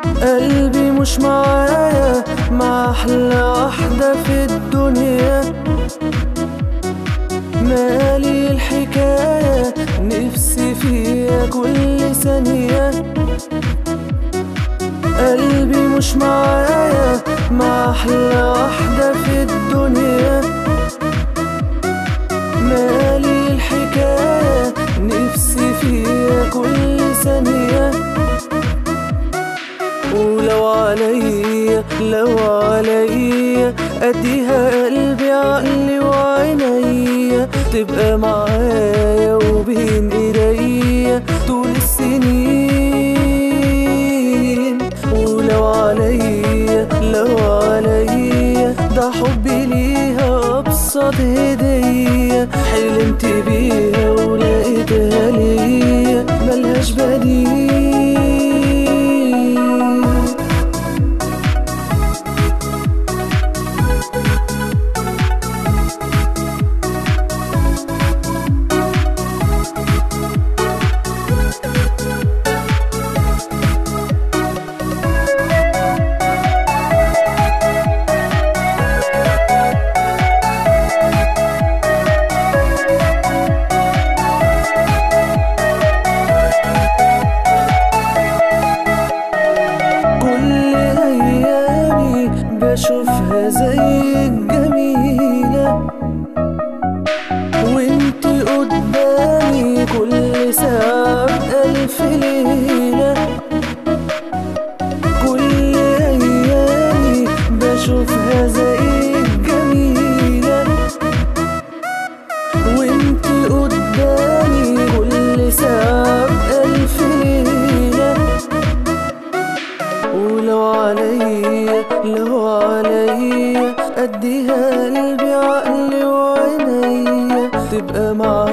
قلبي مش معايا مع أحلى واحدة في الدنيا مالي الحكاية نفسي فيها كل ثانية قلبي مش معايا مع أحلى واحدة في الدنيا مالي الحكاية نفسي فيها كل ثانية ولو عليا لو عليا اديها قلبي عقلي وعينيا تبقى معايا وبين ايديا طول السنين ولو عليا لو عليا ده حبي ليها ابسط هدية حلمت بيها ولقيتها ليا ملهاش بديل كل ايامي بشوفها زيك جميلة وانت قدامي كل ساعة بألف ليلة كل ايامي بشوفها زيك جميلة وانت قدامي كل ساعة بألف ليلة ولو عليا لو عليا اديها قلبي عقلي وعينيا تبقى معايا